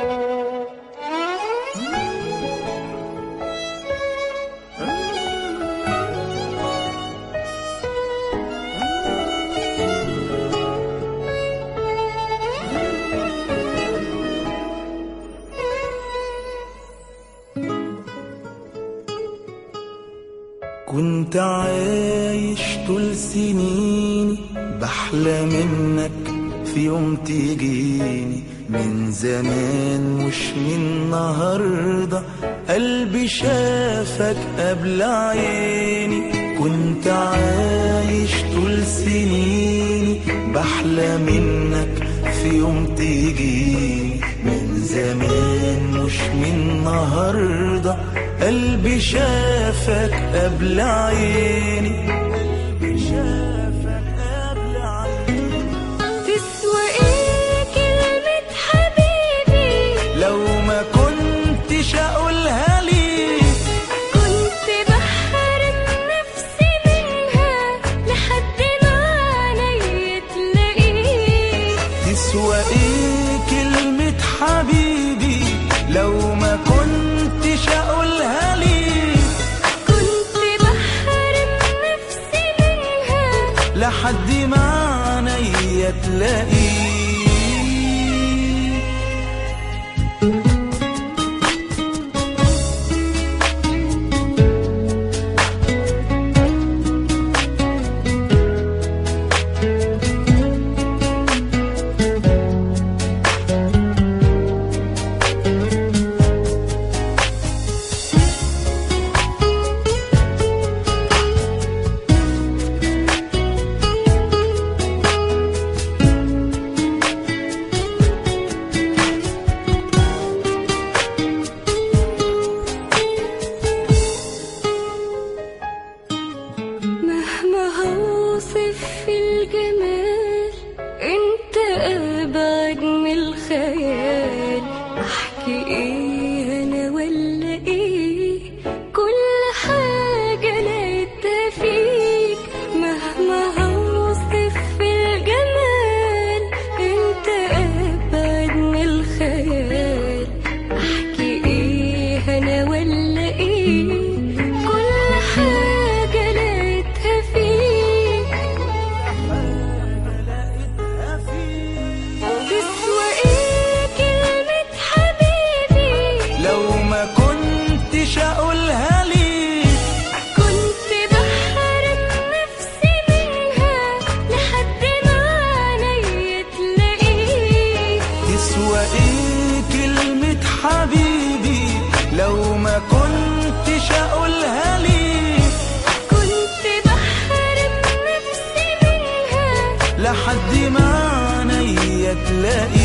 كنت عايش طول سنيني بحلم انك في يوم تجيني من زمان مش من النهاردة قلبي شافك قبل عيني كنت عايش طول سنيني بحلم انك في يوم تجيني من زمان مش من النهارده قلبي شافك قبل عيني قلبي شافك قبل عيني تسوى ايه كلمة حبيبي لو ما كنتش اقولها ليك كنت بحرم نفسي منها لحد ما عيني تلاقيك تسوى ايه كلمة حبيبي لو ما كنتش اقولها ليك كنت بحرم نفسي منها لحد ما عينيا تلاقيك مهما هوصف في الجمال انت ابعد من الخيال احكي ايه انا ولا ايه كل حاجة لقيتها فيك مهما هوصف في الجمال انت ابعد من الخيال احكي ايه انا ولا ايه كل حاجة لقيتها فيك تسوى ايه كلمة حبيبي لو ما كنتش اقولها ليك كنت بحرم نفسي منها لحد ما عيني تلاقيك تسوى ايه كلمة حبيبي لو ما كنتش اقولها ليك كنت بحرم نفسي منها لحد ما عينيا تلاقيك